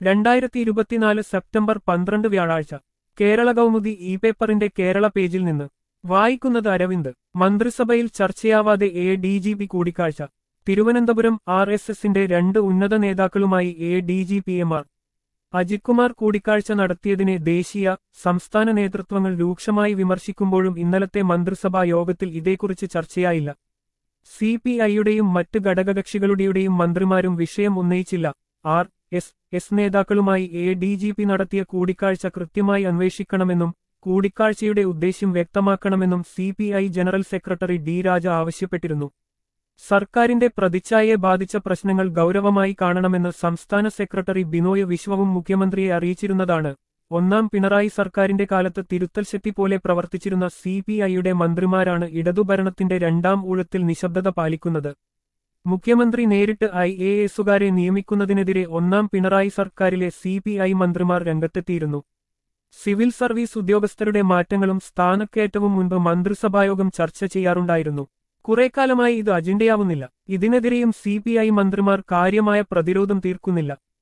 രണ്ടായിരത്തി ഇരുപത്തിനാല് സെപ്റ്റംബർ പന്ത്രണ്ട് വ്യാഴാഴ്ച കേരള കൗമുദി ഇ പേപ്പറിന്റെ കേരള പേജിൽ നിന്ന് വായിക്കുന്നത് അരവിന്ദ് മന്ത്രിസഭയിൽ ചർച്ചയാവാതെ എ ഡി ജി പി കൂടിക്കാഴ്ച തിരുവനന്തപുരം ആർ എസ് എസിന്റെ രണ്ട് ഉന്നത നേതാക്കളുമായി A D G P M R Ajith Kumar കൂടിക്കാഴ്ച നടത്തിയതിനെ ദേശീയ സംസ്ഥാന നേതൃത്വങ്ങൾ രൂക്ഷമായി വിമർശിക്കുമ്പോഴും ഇന്നലത്തെ മന്ത്രിസഭാ യോഗത്തിൽ ഇതേക്കുറിച്ച് ചർച്ചയായില്ല സി പി ഐയുടെയും മറ്റ് ഘടകകക്ഷികളുടെയും മന്ത്രിമാരും വിഷയം ഉന്നയിച്ചില്ല ആർ എസ് എസ് നേതാക്കളുമായി എ ഡി ജി പി നടത്തിയ കൂടിക്കാഴ്ച കൃത്യമായി അന്വേഷിക്കണമെന്നും കൂടിക്കാഴ്ചയുടെ ഉദ്ദേശ്യം വ്യക്തമാക്കണമെന്നും C P I general secretary D Raja ആവശ്യപ്പെട്ടിരുന്നു സർക്കാരിന്റെ പ്രതിച്ഛായയെ ബാധിച്ച പ്രശ്നങ്ങൾ ഗൗരവമായി കാണണമെന്ന് സംസ്ഥാന സെക്രട്ടറി ബിനോയ് വിശ്വവും മുഖ്യമന്ത്രിയെ അറിയിച്ചിരുന്നതാണ് ഒന്നാം പിണറായി സർക്കാരിന്റെ കാലത്ത് തിരുത്തൽ ശക്തി പോലെ പ്രവർത്തിച്ചിരുന്ന സി പി ഐയുടെ മന്ത്രിമാരാണ് ഇടതുഭരണത്തിന്റെ രണ്ടാം ഊഴത്തിൽ നിശബ്ദത പാലിക്കുന്നത് മുഖ്യമന്ത്രി നേരിട്ട് ഐ എ എസുകാരെ നിയമിക്കുന്നതിനെതിരെ ഒന്നാം പിണറായി സർക്കാരിലെ സി പി ഐ മന്ത്രിമാർ രംഗത്തെത്തിയിരുന്നു സിവിൽ സർവീസ് ഉദ്യോഗസ്ഥരുടെ മാറ്റങ്ങളും സ്ഥാനക്കയറ്റവും മുൻപ് മന്ത്രിസഭായോഗം ചർച്ച ചെയ്യാറുണ്ടായിരുന്നു കുറേക്കാലമായി ഇത് അജണ്ടയാവുന്നില്ല ഇതിനെതിരെയും സി പി ഐ മന്ത്രിമാർ കാര്യമായ പ്രതിരോധം തീർക്കുന്നില്ല